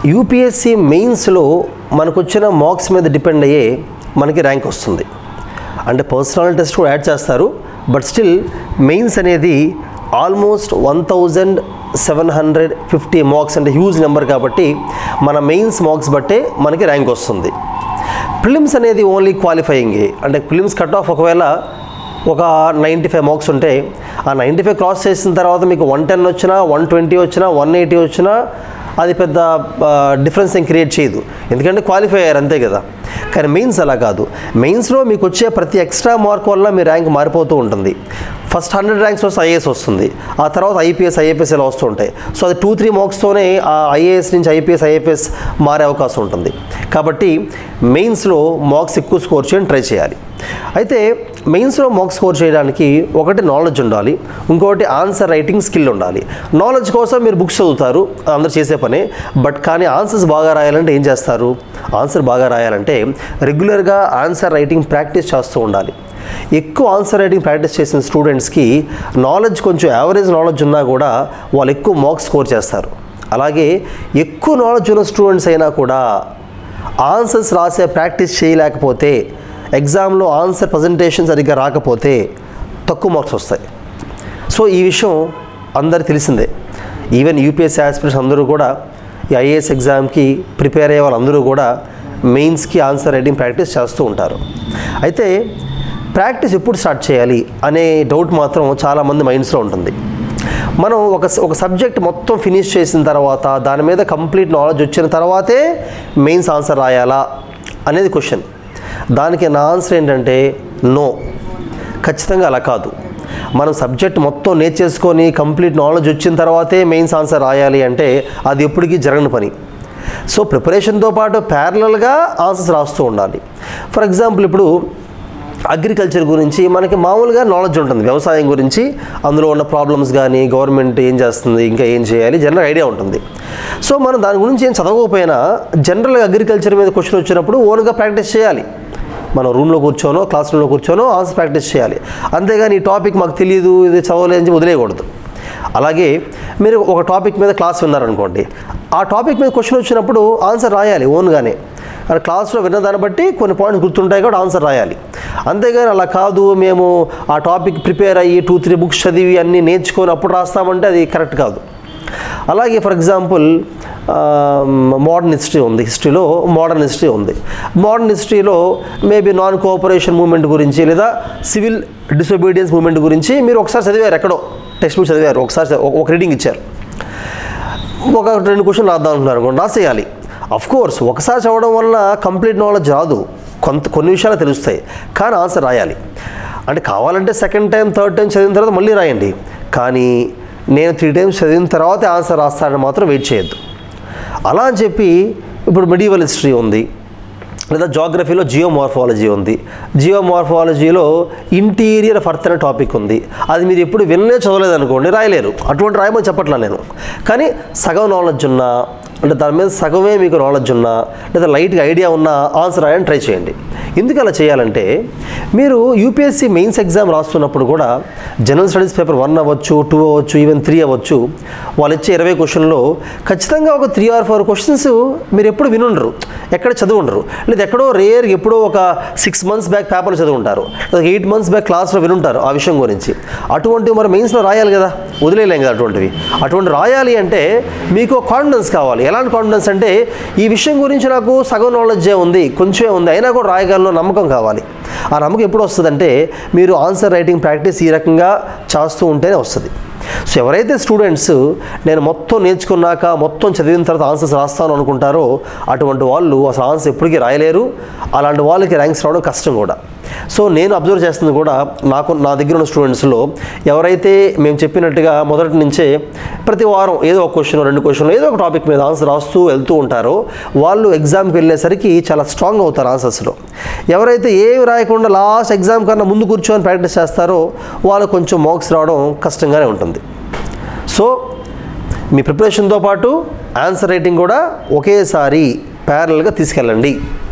UPSC మెయిన్స్లో మనకు వచ్చిన మార్క్స్ మీద డిపెండ్ అయ్యే మనకి ర్యాంక్ వస్తుంది అంటే పర్సనల్ టెస్ట్ కూడా యాడ్ చేస్తారు బట్ స్టిల్ మెయిన్స్ అనేది almost one thousand seven hundred fifty marks అంటే హ్యూజ్ నెంబర్ కాబట్టి మన మెయిన్స్ మార్క్స్ బట్టే మనకి ర్యాంక్ వస్తుంది ప్రిలిమ్స్ అనేది ఓన్లీ క్వాలిఫైయింగే అంటే ప్రిలిమ్స్ కట్ ఆఫ్ ఒకవేళ ఒక నైంటీ ఫైవ్ మార్క్స్ ఉంటే ఆ నైంటీ ఫైవ్ క్రాస్ చేసిన తర్వాత మీకు వన్ టెన్ వచ్చినా వన్ ట్వంటీ వచ్చినా వన్ ఎయిటీ వచ్చినా అది పెద్ద డిఫరెన్స్ ఏం క్రియేట్ చేయదు ఎందుకంటే క్వాలిఫై అయ్యారు అంతే కదా కానీ మెయిన్స్ అలా కాదు మెయిన్స్లో మీకు వచ్చే ప్రతి ఎక్స్ట్రా మార్క్ వల్ల మీ ర్యాంక్ మారిపోతూ ఉంటుంది ఫస్ట్ హండ్రెడ్ ర్యాంక్స్ వస్తే ఐఏఎస్ వస్తుంది ఆ తర్వాత ఐపీఎస్ ఐఏపీఎస్ ఇలా వస్తూ ఉంటాయి సో అది టూ త్రీ మార్క్స్తోనే ఆ ఐఏఎస్ నుంచి ఐపీఎస్ ఐఏపీఎస్ మారే అవకాశం ఉంటుంది కాబట్టి మెయిన్స్లో మార్క్స్ ఎక్కువ స్కోర్ చేయడం ట్రై చేయాలి అయితే మెయిన్స్లో మార్క్స్ స్కోర్ చేయడానికి ఒకటి నాలెడ్జ్ ఉండాలి ఇంకొకటి ఆన్సర్ రైటింగ్ స్కిల్ ఉండాలి నాలెడ్జ్ కోసం మీరు బుక్స్ చదువుతారు అందరు చేసే పనే బట్ కానీ ఆన్సర్స్ బాగా రాయాలంటే ఏం చేస్తారు ఆన్సర్ బాగా రాయాలంటే రెగ్యులర్గా ఆన్సర్ రైటింగ్ ప్రాక్టీస్ చేస్తూ ఉండాలి ఎక్కువ ఆన్సర్ రైటింగ్ ప్రాక్టీస్ చేసిన స్టూడెంట్స్కి నాలెడ్జ్ కొంచెం యావరేజ్ నాలెడ్జ్ ఉన్నా కూడా వాళ్ళు ఎక్కువ మార్క్స్ స్కోర్ చేస్తారు అలాగే ఎక్కువ నాలెడ్జ్ ఉన్న స్టూడెంట్స్ అయినా కూడా ఆన్సర్స్ రాసే ప్రాక్టీస్ చేయలేకపోతే ఎగ్జామ్లో ఆన్సర్ ప్రజెంటేషన్ సరిగ్గా రాకపోతే తక్కువ మార్క్స్ వస్తాయి సో ఈ విషయం అందరికి తెలిసిందే ఈవెన్ యూపీఎస్సీ ఆస్పిరెంట్స్ అందరూ కూడా ఈ ఐఏఎస్ ఎగ్జామ్కి ప్రిపేర్ అయ్యే వాళ్ళందరూ కూడా మెయిన్స్కి ఆన్సర్ రైటింగ్ ప్రాక్టీస్ చేస్తూ ఉంటారు అయితే ప్రాక్టీస్ ఎప్పుడు స్టార్ట్ చేయాలి అనే డౌట్ మాత్రం చాలామంది మైండ్స్లో ఉంటుంది మనం ఒక ఒక సబ్జెక్ట్ మొత్తం ఫినిష్ చేసిన తర్వాత దాని మీద కంప్లీట్ నాలెడ్జ్ వచ్చిన తర్వాతే మెయిన్స్ ఆన్సర్ రాయాలా అనేది క్వశ్చన్ దానికి నా ఆన్సర్ ఏంటంటే నో ఖచ్చితంగా అలా కాదు మనం సబ్జెక్ట్ మొత్తం నేర్చేసుకొని కంప్లీట్ నాలెడ్జ్ వచ్చిన తర్వాతే మెయిన్స్ ఆన్సర్ రాయాలి అంటే అది ఎప్పటికీ జరగని పని సో ప్రిపరేషన్తో పాటు ప్యారలల్గా ఆన్సర్స్ రాస్తూ ఉండాలి ఫర్ ఎగ్జాంపుల్ ఇప్పుడు అగ్రికల్చర్ గురించి మనకి మామూలుగా నాలెడ్జ్ ఉంటుంది వ్యవసాయం గురించి అందులో ఉన్న ప్రాబ్లమ్స్ కానీ గవర్నమెంట్ ఏం చేస్తుంది ఇంకా ఏం చేయాలి జనరల్ ఐడియా ఉంటుంది సో మనం దాని గురించి ఏం చదవకపోయినా జనరల్గా అగ్రికల్చర్ మీద క్వశ్చన్ వచ్చినప్పుడు ఓన్గా ప్రాక్టీస్ చేయాలి మనం రూమ్లో కూర్చోనో క్లాస్ రూమ్లో కూర్చోనో ఆన్సర్ ప్రాక్టీస్ చేయాలి అంతేగాని ఈ టాపిక్ మాకు తెలియదు ఇది చదవలేదని వదిలేయకూడదు అలాగే మీరు ఒక టాపిక్ మీద క్లాస్ విన్నారనుకోండి ఆ టాపిక్ మీద క్వశ్చన్ వచ్చినప్పుడు ఆన్సర్ రాయాలి ఓన్గానే కానీ క్లాస్లో విన్న దాన్ని బట్టి కొన్ని పాయింట్స్ గుర్తుంటాయి కూడా ఆన్సర్ రాయాలి అంతేగాని అలా కాదు మేము ఆ టాపిక్ ప్రిపేర్ అయ్యి టూ త్రీ బుక్స్ చదివి అన్నీ నేర్చుకొని అప్పుడు రాస్తామంటే అది కరెక్ట్ కాదు అలాగే ఫర్ ఎగ్జాంపుల్ మోడర్న్ హిస్టరీ ఉంది హిస్టరీలో మోడర్న్ హిస్టరీ ఉంది మోడర్న్ హిస్టరీలో మేబీ నాన్ కోఆపరేషన్ మూవ్మెంట్ గురించి లేదా సివిల్ డిసొబీడియన్స్ మూవ్మెంట్ గురించి మీరు ఒకసారి చదివారు ఎక్కడో టెక్స్ట్ బుక్ చదివారు ఒకసారి చదివా- ఒక రీడింగ్ ఇచ్చారు ఒక రెండు క్వశ్చన్ రాద్దాం అనుకున్నారు అనుకోండి రాసేయాలి అఫ్ కోర్స్ ఒకసారి చదవడం వల్ల కంప్లీట్ నాలెడ్జ్ రాదు కొంత కొన్ని విషయాలు తెలుస్తాయి కానీ ఆన్సర్ రాయాలి అంటే కావాలంటే సెకండ్ టైం థర్డ్ టైం చదివిన తర్వాత మళ్ళీ రాయండి కానీ నేను త్రీ టైమ్స్ చదివిన తర్వాతే ఆన్సర్ రాస్తానని మాత్రం వెయిట్ చేయొద్దు అలా అని చెప్పి ఇప్పుడు మెడివల్ హిస్టరీ ఉంది లేదా జాగ్రఫీలో జియోమార్ఫాలజీ ఉంది జియోమార్ఫాలజీలో ఇంటీరియర్ ఫర్త్ అనే టాపిక్ ఉంది అది మీరు ఎప్పుడు వినలే చదవలేదు అనుకోండి రాయలేరు అటువంటి రాయమని చెప్పట్లా నేను కానీ సగం నాలెడ్జ్ ఉన్నా అంటే దాని మీద సగమే మీకు నాలెడ్జ్ ఉన్నా లేదా లైట్గా ఐడియా ఉన్నా ఆన్సర్ రాయని ట్రై చేయండి ఎందుకు అలా చేయాలంటే మీరు యూపీఎస్సీ మెయిన్స్ ఎగ్జామ్ రాస్తున్నప్పుడు కూడా జనరల్ స్టడీస్ పేపర్ వన్ అవ్వచ్చు టూ అవ్వచ్చు ఈవెన్ త్రీ అవ్వచ్చు వాళ్ళు ఇచ్చే ఇరవై క్వశ్చన్లో ఖచ్చితంగా ఒక త్రీ ఆర్ ఫోర్ క్వశ్చన్స్ మీరు ఎప్పుడు వినుండరు ఎక్కడ చదివి ఉండరు లేదా ఎక్కడో రేర్ ఎప్పుడో ఒక సిక్స్ మంత్స్ బ్యాక్ పేపర్ చదివి ఉంటారు లేదా ఎయిట్ మంత్స్ బ్యాక్ క్లాస్లో వినుంటారు ఆ విషయం గురించి అటువంటివి మరి మెయిన్స్లో రాయాలి కదా వదిలేయలేం కదా అటువంటివి అటువంటి రాయాలి అంటే మీకు కాన్ఫిడెన్స్ కావాలి ఎలాంటి కాన్ఫిడెన్స్ అంటే ఈ విషయం గురించి నాకు సగం నాలెడ్జే ఉంది కొంచెమే ఉంది అయినా కూడా రాయగలను నమ్మకం కావాలి ఆ నమ్మకం ఎప్పుడు వస్తుందంటే మీరు ఆన్సర్ రైటింగ్ ప్రాక్టీస్ ఈ రకంగా చేస్తూ ఉంటేనే వస్తుంది సో ఎవరైతే స్టూడెంట్స్ నేను మొత్తం నేర్చుకున్నాక మొత్తం చదివిన తర్వాత ఆన్సర్స్ రాస్తాను అనుకుంటారో అటువంటి వాళ్ళు అసలు ఆన్సర్ ఎప్పటికీ రాయలేరు అలాంటి వాళ్ళకి ర్యాంక్స్ రావడం కష్టం కూడా సో నేను అబ్జర్వ్ చేస్తుంది కూడా నాకు నా దగ్గర ఉన్న స్టూడెంట్స్లో ఎవరైతే మేము చెప్పినట్టుగా మొదటి నుంచే ప్రతి వారం ఏదో ఒక క్వశ్చన్ రెండు క్వశ్చన్లు ఏదో ఒక టాపిక్ మీద ఆన్సర్ రాస్తూ వెళ్తూ ఉంటారో వాళ్ళు ఎగ్జామ్కి వెళ్ళేసరికి చాలా స్ట్రాంగ్ అవుతారు ఆన్సర్స్లో ఎవరైతే ఏమి రాయకుండా లాస్ట్ ఎగ్జామ్ కన్నా ముందు కూర్చొని ప్రాక్టీస్ చేస్తారో వాళ్ళు కొంచెం మార్క్స్ రావడం కష్టంగానే ఉంటుంది సో మీ ప్రిపరేషన్తో పాటు ఆన్సర్ రైటింగ్ కూడా ఒకేసారి ప్యారల్గా తీసుకెళ్ళండి